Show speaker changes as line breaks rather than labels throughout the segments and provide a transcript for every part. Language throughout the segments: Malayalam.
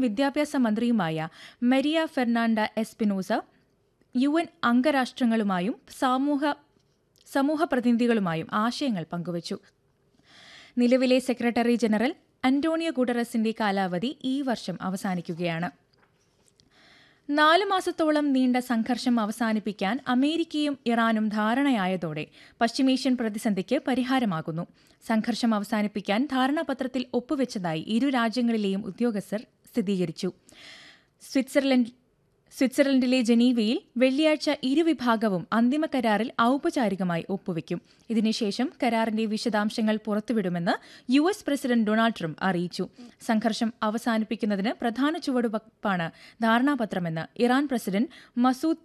വിദ്യാഭ്യാസ മന്ത്രിയുമായ Maria Fernanda Espinosa U N അംഗരാഷ്ട്രങ്ങളുമായും സമൂഹ സമൂഹ പ്രതിനിധികളുമായും ആശയങ്ങൾ പങ്കുവച്ചു നിലവിലെ സെക്രട്ടറി ജനറൽ അന്റോണിയോ ഗുഡറസിന്റെ കാലാവധി ഈ വർഷം അവസാനിക്കുകയാണ് നാല് മാസത്തോളം നീണ്ട സംഘർഷം അവസാനിപ്പിക്കാൻ അമേരിക്കയും ഇറാനും ധാരണയായതോടെ പശ്ചിമേഷ്യൻ പ്രതിസന്ധിക്ക് പരിഹാരമാകുന്നു സംഘർഷം അവസാനിപ്പിക്കാൻ ധാരണാപത്രത്തിൽ ഒപ്പുവെച്ചതായി ഇരു രാജ്യങ്ങളിലെയും ഉദ്യോഗസ്ഥർ സ്ഥിരീകരിച്ചു സ്വിറ്റ്സർലൻഡ് സ്വിറ്റ്സർലൻഡിലെ ജനീവയിൽ വെള്ളിയാഴ്ച ഇരുവിഭാഗവും അന്തിമ കരാറിൽ ഔപചാരികമായി ഒപ്പുവെക്കും ഇതിനുശേഷം കരാറിന്റെ വിശദാംശങ്ങൾ പുറത്തുവിടുമെന്ന് U S president Donald Trump അറിയിച്ചു സംഘർഷം അവസാനിപ്പിക്കുന്നതിന് പ്രധാന ചുവടുവയ്പ്പാണ് ധാരണാപത്രമെന്ന് ഇറാൻ പ്രസിഡന്റ് മസൂദ്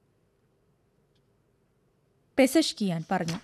പെസഷ്കിയാൻ പറഞ്ഞു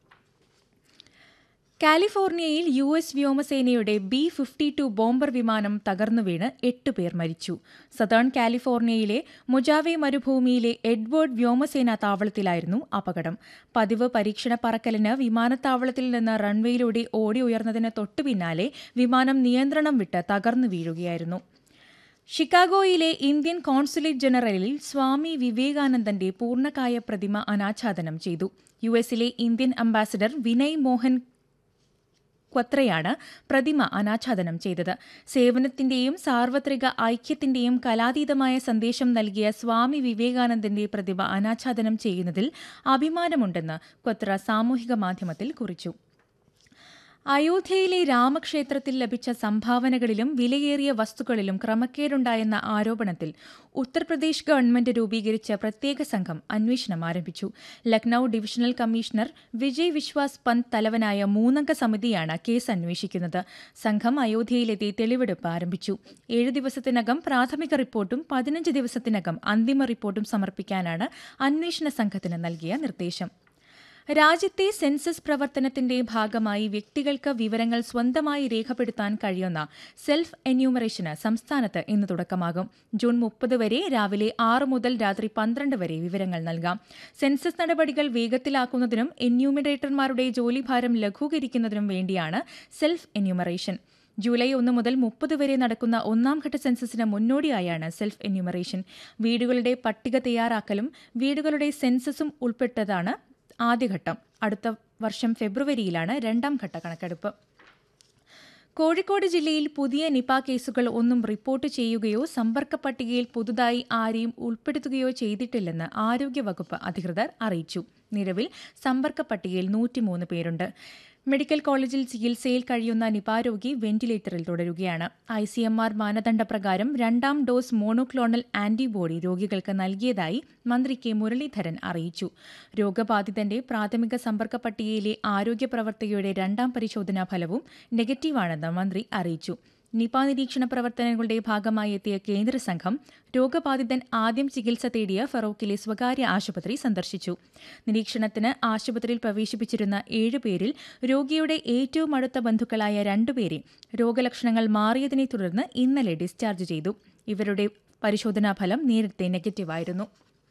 കാലിഫോർണിയയിൽ യു എസ് വ്യോമസേനയുടെ ബി ഫിഫ്റ്റി ടു ബോംബർ വിമാനം തകർന്നു വീണ് എട്ട് പേർ മരിച്ചു സതേൺ കാലിഫോർണിയയിലെ മുജാവെ മരുഭൂമിയിലെ എഡ്വേർഡ് വ്യോമസേനാ താവളത്തിലായിരുന്നു അപകടം പതിവ് പരീക്ഷണ പറക്കലിന് വിമാനത്താവളത്തിൽ നിന്ന് റൺവേയിലൂടെ ഓടി ഉയർന്നതിന് തൊട്ടുപിന്നാലെ വിമാനം നിയന്ത്രണം വിട്ട് തകർന്നു വീഴുകയായിരുന്നു ഷിക്കാഗോയിലെ ഇന്ത്യൻ കോൺസുലേറ്റ് ജനറലിൽ സ്വാമി വിവേകാനന്ദന്റെ പൂർണ്ണകായ പ്രതിമ അനാച്ഛാദനം ചെയ്തു യു എസിലെ ഇന്ത്യൻ അംബാസിഡർ വിനയ് മോഹൻ ക്വത്രയാണ് പ്രതിമ അനാച്ഛാദനം ചെയ്തത് സേവനത്തിന്റെയും സാർവത്രിക ഐക്യത്തിന്റെയും കലാതീതമായ സന്ദേശം നൽകിയ സ്വാമി വിവേകാനന്ദന്റെ പ്രതിമ അനാച്ഛാദനം ചെയ്യുന്നതിൽ അഭിമാനമുണ്ടെന്ന് ക്വത്ര സാമൂഹിക മാധ്യമത്തിൽ കുറിച്ചു അയോധ്യയിലെ രാമക്ഷേത്രത്തിൽ ലഭിച്ച സംഭാവനകളിലും വിലയേറിയ വസ്തുക്കളിലും ക്രമക്കേടുണ്ടായെന്ന ആരോപണത്തിൽ ഉത്തർപ്രദേശ് ഗവൺമെന്റ് രൂപീകരിച്ച പ്രത്യേക സംഘം അന്വേഷണം ആരംഭിച്ചു ലക്നൌ ഡിവിഷണൽ കമ്മീഷണർ വിജയ് വിശ്വാസ് പന്ത് തലവനായ മൂന്നംഗ സമിതിയാണ് കേസ് അന്വേഷിക്കുന്നത് സംഘം അയോധ്യയിലെത്തി തെളിവെടുപ്പ് ആരംഭിച്ചു ഏഴ് ദിവസത്തിനകം പ്രാഥമിക റിപ്പോർട്ടും പതിനഞ്ച് ദിവസത്തിനകം അന്തിമ റിപ്പോർട്ടും സമർപ്പിക്കാനാണ് അന്വേഷണ സംഘത്തിന് നൽകിയ നിർദ്ദേശം രാജ്യത്തെ സെൻസസ് പ്രവർത്തനത്തിന്റെ ഭാഗമായി വ്യക്തികൾക്ക് വിവരങ്ങൾ സ്വന്തമായി രേഖപ്പെടുത്താൻ കഴിയുന്ന സെൽഫ് എന്യൂമറേഷന് സംസ്ഥാനത്ത് ഇന്ന് തുടക്കമാകും ജൂൺ മുപ്പത് വരെ രാവിലെ ആറ് മുതൽ രാത്രി പന്ത്രണ്ട് വരെ വിവരങ്ങൾ നൽകാം സെൻസസ് നടപടികൾ വേഗത്തിലാക്കുന്നതിനും എന്യൂമിനേറ്റർമാരുടെ ജോലിഭാരം ലഘൂകരിക്കുന്നതിനും വേണ്ടിയാണ് സെൽഫ് എന്യൂമറേഷൻ ജൂലൈ ഒന്ന് മുതൽ മുപ്പത് വരെ നടക്കുന്ന ഒന്നാംഘട്ട സെൻസസിന് മുന്നോടിയായാണ് സെൽഫ് എന്യൂമറേഷൻ വീടുകളുടെ പട്ടിക തയ്യാറാക്കലും വീടുകളുടെ സെൻസസും ഉൾപ്പെട്ടതാണ് ആദ്യഘട്ടം അടുത്ത വർഷം ഫെബ്രുവരിയിലാണ് രണ്ടാം ഘട്ട കണക്കെടുപ്പ് കോഴിക്കോട് ജില്ലയിൽ പുതിയ നിപ കേസുകൾ ഒന്നും റിപ്പോർട്ട് ചെയ്യുകയോ സമ്പർക്ക പട്ടികയിൽ പുതുതായി ആരെയും ഉൾപ്പെടുത്തുകയോ ചെയ്തിട്ടില്ലെന്ന് ആരോഗ്യവകുപ്പ് അധികൃതർ അറിയിച്ചു നിലവിൽ സമ്പർക്ക പട്ടികയിൽ നൂറ്റിമൂന്ന് പേരുണ്ട് മെഡിക്കൽ കോളേജിൽ ചികിത്സയിൽ കഴിയുന്ന നിപ രോഗി വെന്റിലേറ്ററിൽ തുടരുകയാണ് ഐ സി എം ആർ മാനദണ്ഡപ്രകാരം രണ്ടാം ഡോസ് മോണോക്ലോണൽ ആന്റിബോഡി രോഗികൾക്ക് നൽകിയതായി മന്ത്രി കെ മുരളീധരൻ അറിയിച്ചു രോഗബാധിതന്റെ പ്രാഥമിക സമ്പർക്ക പട്ടികയിലെ ആരോഗ്യ പ്രവർത്തകയുടെ രണ്ടാം പരിശോധനാ ഫലവും നെഗറ്റീവാണെന്ന് മന്ത്രി അറിയിച്ചു നിപ നിരീക്ഷണ പ്രവർത്തനങ്ങളുടെ ഭാഗമായി എത്തിയ കേന്ദ്ര സംഘം രോഗബാധിതൻ ആദ്യം ചികിത്സ തേടിയ ഫറോക്കിലെ സ്വകാര്യ ആശുപത്രി സന്ദർശിച്ചു നിരീക്ഷണത്തിന് ആശുപത്രിയിൽ പ്രവേശിപ്പിച്ചിരുന്ന ഏഴുപേരിൽ രോഗിയുടെ ഏറ്റവും അടുത്ത ബന്ധുക്കളായ രണ്ടുപേരെ രോഗലക്ഷണങ്ങൾ മാറിയതിനെ തുടർന്ന് ഇന്നലെ ഡിസ്ചാർജ് ചെയ്തു ഇവരുടെ പരിശോധനാഫലം നേരത്തെ നെഗറ്റീവായിരുന്നു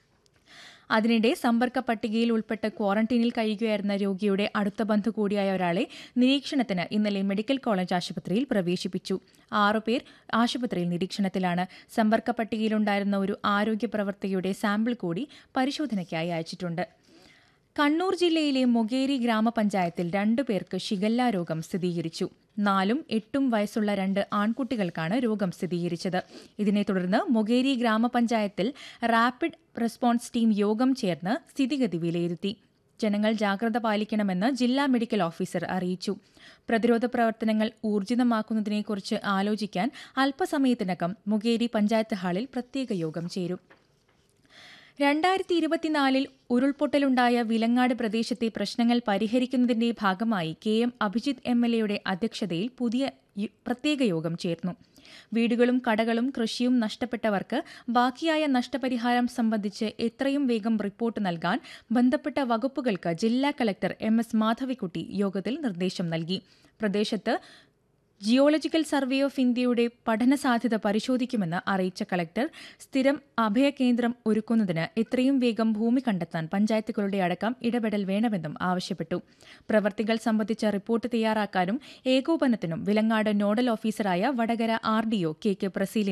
അതിനിടെ സമ്പർക്ക പട്ടികയിൽ ഉൾപ്പെട്ട് ക്വാറന്റീനിൽ കഴിയുകയായിരുന്ന രോഗിയുടെ അടുത്ത ബന്ധു കൂടിയായ ഒരാളെ നിരീക്ഷണത്തിന് ഇന്നലെ മെഡിക്കൽ കോളേജ് ആശുപത്രിയിൽ പ്രവേശിപ്പിച്ചു ആറുപേർ ആശുപത്രിയിൽ നിരീക്ഷണത്തിലാണ് സമ്പർക്ക പട്ടികയിലുണ്ടായിരുന്ന ഒരു ആരോഗ്യ പ്രവർത്തകയുടെ സാമ്പിൾ കൂടി പരിശോധനയ്ക്കായി അയച്ചിട്ടുണ്ട് കണ്ണൂർ ജില്ലയിലെ മൊകേരി ഗ്രാമപഞ്ചായത്തിൽ രണ്ടുപേർക്ക് ഷിഗല്ല രോഗം സ്ഥിരീകരിച്ചു നാലും എട്ടും വയസ്സുള്ള രണ്ട് ആൺകുട്ടികൾക്കാണ് രോഗം സ്ഥിരീകരിച്ചത് ഇതിനെ തുടർന്ന് മൊകേരി ഗ്രാമപഞ്ചായത്തിൽ റാപ്പിഡ് റെസ്പോൺസ് ടീം യോഗം ചേർന്ന് സ്ഥിതിഗതി വിലയിരുത്തി ജനങ്ങൾ ജാഗ്രത പാലിക്കണമെന്ന് ജില്ലാ മെഡിക്കൽ ഓഫീസർ അറിയിച്ചു പ്രതിരോധ പ്രവർത്തനങ്ങൾ ഊർജിതമാക്കുന്നതിനെക്കുറിച്ച് ആലോചിക്കാൻ അല്പസമയത്തിനകം മുകേരി പഞ്ചായത്ത് ഹാളിൽ പ്രത്യേക യോഗം ചേരും രണ്ടായിരത്തി ഇരുപത്തിനാലിൽ ഉരുൾപൊട്ടലുണ്ടായ വിലങ്ങാട് പ്രദേശത്തെ പ്രശ്നങ്ങൾ പരിഹരിക്കുന്നതിന്റെ ഭാഗമായി K M Abhijith M L എയുടെ അധ്യക്ഷതയിൽ പുതിയ പ്രത്യേക യോഗം ചേർന്നു വീടുകളും കടകളും കൃഷിയും നഷ്ടപ്പെട്ടവർക്ക് ബാക്കിയായ നഷ്ടപരിഹാരം സംബന്ധിച്ച് എത്രയും വേഗം റിപ്പോർട്ട് നൽകാൻ ബന്ധപ്പെട്ട വകുപ്പുകൾക്ക് ജില്ലാ കലക്ടർ എം എസ് മാധവിക്കുട്ടി യോഗത്തിൽ നിർദ്ദേശം നൽകി പ്രദേശത്ത് ജിയോളജിക്കൽ സർവേ ഓഫ് ഇന്ത്യയുടെ പഠന സാധ്യത പരിശോധിക്കുമെന്ന് അറിയിച്ച കളക്ടർ സ്ഥിരം അഭയകേന്ദ്രം ഒരുക്കുന്നതിന് എത്രയും വേഗം ഭൂമി കണ്ടെത്താൻ പഞ്ചായത്തുകളുടെ അടക്കം ഇടപെടൽ വേണമെന്നും ആവശ്യപ്പെട്ടു പ്രവർത്തികൾ സംബന്ധിച്ച റിപ്പോർട്ട് തയ്യാറാക്കാനും ഏകോപനത്തിനും വിലങ്ങാട് നോഡൽ ഓഫീസറായ Vadakara R D O K K പ്രസീലിനെ